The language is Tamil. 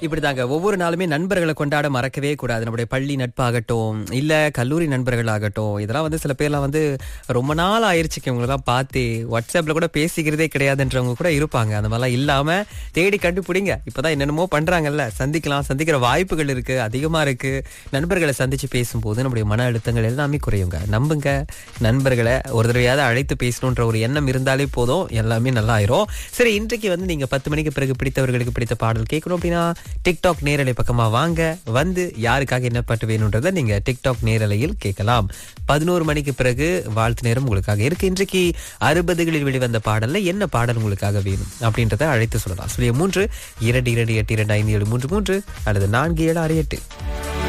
இப்படிதாங்க ஒவ்வொரு நாளுமே நண்பர்களை கொண்டாட மறக்கவே கூடாது நம்முடைய பள்ளி நட்பாகட்டும் இல்ல கல்லூரி நண்பர்கள் ஆகட்டும் இதெல்லாம் வந்து சில பேர்லாம் வந்து ரொம்ப நாள் ஆயிருச்சுக்கு இவங்களெல்லாம் பார்த்து வாட்ஸ்அப்ல கூட பேசிக்கிறதே கிடையாதுன்றவங்க கூட இருப்பாங்க அந்த மாதிரிலாம் இல்லாம தேடி கண்டுபிடிங்க இப்பதான் என்னென்னமோ பண்றாங்கல்ல சந்திக்கலாம் சந்திக்கிற வாய்ப்புகள் இருக்கு அதிகமா இருக்கு நண்பர்களை சந்திச்சு பேசும்போது நம்முடைய மன அழுத்தங்கள் எல்லாமே குறையுங்க நம்புங்க நண்பர்களை ஒரு தடவையாவது அழைத்து பேசணுன்ற ஒரு எண்ணம் இருந்தாலே போதும் எல்லாமே நல்லா ஆயிரும் சரி இன்றைக்கு வந்து நீங்க பத்து மணிக்கு பிறகு பிடித்தவர்களுக்கு பிடித்த பாடல் கேட்கணும் அப்படின்னா டிக்டாக் நேரலை பக்கமா வாங்க வந்து யாருக்காக என்ன பாட்டு வேணுன்றதை நீங்க டிக்டாக் நேரலையில் கேட்கலாம் பதினோரு மணிக்கு பிறகு வாழ்த்து நேரம் உங்களுக்காக இருக்கு இன்றைக்கு அறுபதுகளில் வெளிவந்த பாடல்ல என்ன பாடல் உங்களுக்காக வேணும் அப்படின்றத அழைத்து சொல்லலாம் சுழிய மூன்று இரண்டு இரண்டு எட்டு இரண்டு ஐந்து ஏழு மூன்று மூன்று அல்லது நான்கு ஏழு ஆறு எட்டு